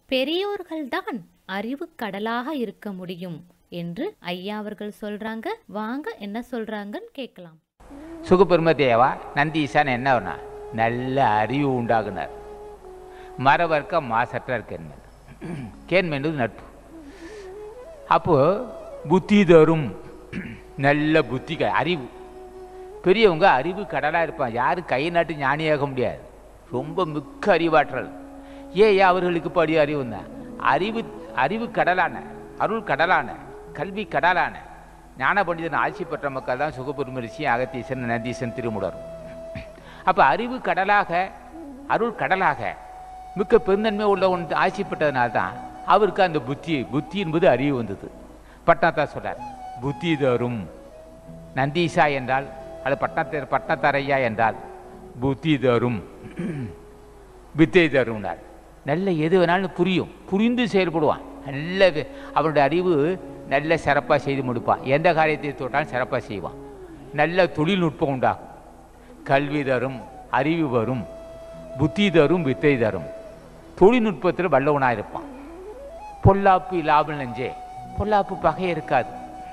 பெரியோர்கள்தான் அறிவு கடலாக இருக்க முடியும் என்று ஐயா அவர்கள் சொல்றாங்க வாங்க என்ன சொல்றாங்கன்னு கேட்கலாம் சுகபெரும தேவா நந்தீசான் என்னவனா நல்ல அறிவு உண்டாகுனார் மரவர்க்க மாசற்றார் கேண்மன் கேண்மென்பது நட்பு அப்போ புத்தி தரும் நல்ல புத்தி க- அறிவு பெரியவங்க அறிவு கடலாக இருப்பான் யாரும் கை நாட்டு ஞானியாக முடியாது ரொம்ப மிக்க அறிவாற்றல் ஏன் ஏன் அவர்களுக்கு படி அறிவு தான் அறிவு அறிவு கடலான அருள் கடலான கல்வி கடலான ஞான பண்டிதன் ஆட்சி பெற்ற மக்கள் தான் சுகபெருமரிசி அகத்தீசன் நந்தீசன் திருமுடர் அப்போ அறிவு கடலாக அருள் கடலாக மிக்க பெருந்தன்மை உள்ள ஒன்று ஆட்சி பெற்றதுனால தான் அவருக்கு அந்த புத்தி புத்தி என்பது அறிவு வந்தது பட்டணத்தான் சொல்றார் புத்தி தரும் நந்தீசா என்றால் அது பட்டணத்த பட்டணத்தரையா என்றால் புத்தி தரும் வித்தை தரும்னார் நல்ல எது வேணாலும் புரியும் புரிந்து செயல்படுவான் நல்ல வி- அவனுடைய அறிவு நல்ல சிறப்பாக செய்து முடிப்பான் எந்த காரியத்தை தொட்டாலும் சிறப்பாக செய்வான் நல்ல தொழில்நுட்பம் உண்டாகும் கல்வி தரும் அறிவு வரும் புத்தி தரும் வித்தை தரும் தொழில்நுட்பத்தில் வல்லவனாக இருப்பான் பொல்லாப்பு இல்லாமல் நெஞ்சே பொல்லாப்பு பகை இருக்காது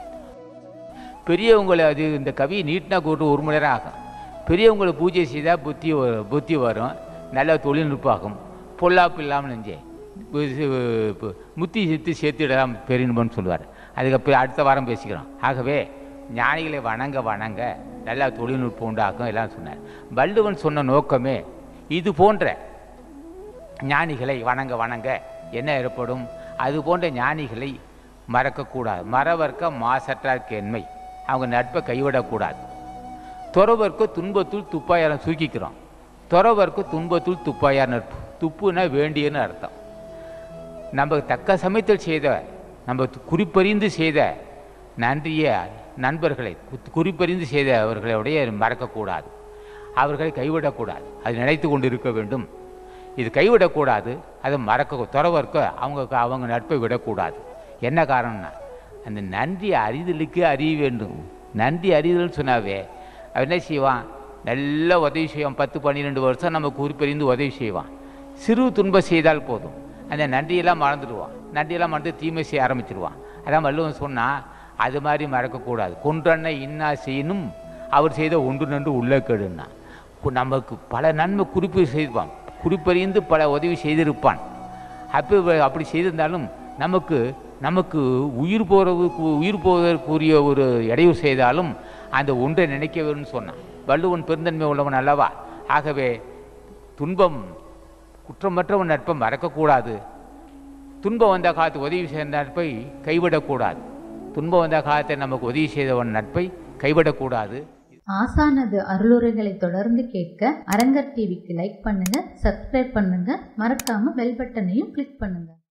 பெரியவங்களை அது இந்த கவி நீட்டினா கூட்டு ஒரு மணி நேரம் ஆகும் பெரியவங்களை பூஜை செய்தால் புத்தி வ- புத்தி வரும் நல்ல தொழில்நுட்பம் ஆகும் பொல்லாப்பு இல்லாமல் நெஞ்சே பு- சி- பு- முத்தி சித்தி சேர்த்திடலாம் பெரியன்பன்னு சொல்லுவார் அதுக்கப்புறம் அடுத்த வாரம் பேசிக்கிறோம் ஆகவே ஞானிகளை வணங்க வணங்க நல்லா தொழில்நுட்பம் உண்டாகும் எல்லாம் சொன்னார் வள்ளுவன் சொன்ன நோக்கமே இது போன்ற ஞானிகளை வணங்க வணங்க என்ன ஏற்படும் அது போன்ற ஞானிகளை மறக்கக்கூடாது மறவர்க்க மாசற்றார் கேண்மை அவங்க நட்பை கைவிடக்கூடாது துறவர்க்கு துன்பத்துள் துப்பாயாரம் சுருக்கிக்கிறோம் துறவர்க்கு துன்பத்துள் துப்பாயார் நட்பு துப்புனா வேண்டியன்னு அர்த்தம் நம்ம தக்க சமயத்தில் செய்த நம்ம து- குறிப்பறிந்து செய்த நன்றிய நண்பர்களை கு- குறிப்பறிந்து செய்த அவர்களுடைய மறக்கக்கூடாது அவர்களை கைவிடக்கூடாது அது நினைத்து கொண்டு இருக்க வேண்டும் இது கைவிடக்கூடாது அதை மறக்க துறவர்க்க அவங்க அவங்க நட்பை விடக்கூடாது என்ன காரணம்னா அந்த நன்றி அறிதலுக்கு அறிய வேண்டும் நன்றி அறிதல்னு சொன்னாவே அவன் என்ன செய்வான் நல்ல உதவி செய்வான் பத்து பன்னிரெண்டு வருஷம் நம்ம குறிப்பறிந்து உதவி செய்வான் சிறு துன்பம் செய்தால் போதும் அந்த நன்றியெல்லாம் மறந்துடுவான் நன்றியெல்லாம் மறந்து தீமை செய்ய ஆரம்பிச்சிடுவான் அதான் வள்ளுவன் சொன்னால் அது மாதிரி மறக்கக்கூடாது கொன்றன்னை இன்னா செய்யணும் அவர் செய்த ஒன்று நன்று உள்ள கெடுன்னா கு- நமக்கு பல நன்மை குறிப்பு செய்வான் குறிப்பறிந்து பல உதவி செய்திருப்பான் அப்போ இவ- அப்படி செய்திருந்தாலும் நமக்கு நமக்கு உயிர் போகிறதுக்கு உயிர் போவதற்குரிய ஒரு இடையூறு செய்தாலும் அந்த ஒன்றை நினைக்க வேணும்னு சொன்னான் வள்ளுவன் பெருந்தன்மை உள்ளவன் அல்லவா ஆகவே துன்பம் குற்றமற்றவன் நட்பை மறக்கக்கூடாது துன்பம் வந்த காலத்து உதவி செய்த நட்பை கைவிடக்கூடாது துன்பம் வந்த காலத்தை நமக்கு உதவி செய்தவன் நட்பை கைவிடக்கூடாது ஆசானது அருளுரைகளை தொடர்ந்து கேட்க அரங்கர் டிவிக்கு லைக் பண்ணுங்க சப்ஸ்கிரைப் பண்ணுங்க மறக்காம பெல் பட்டனையும் கிளிக் பண்ணுங்க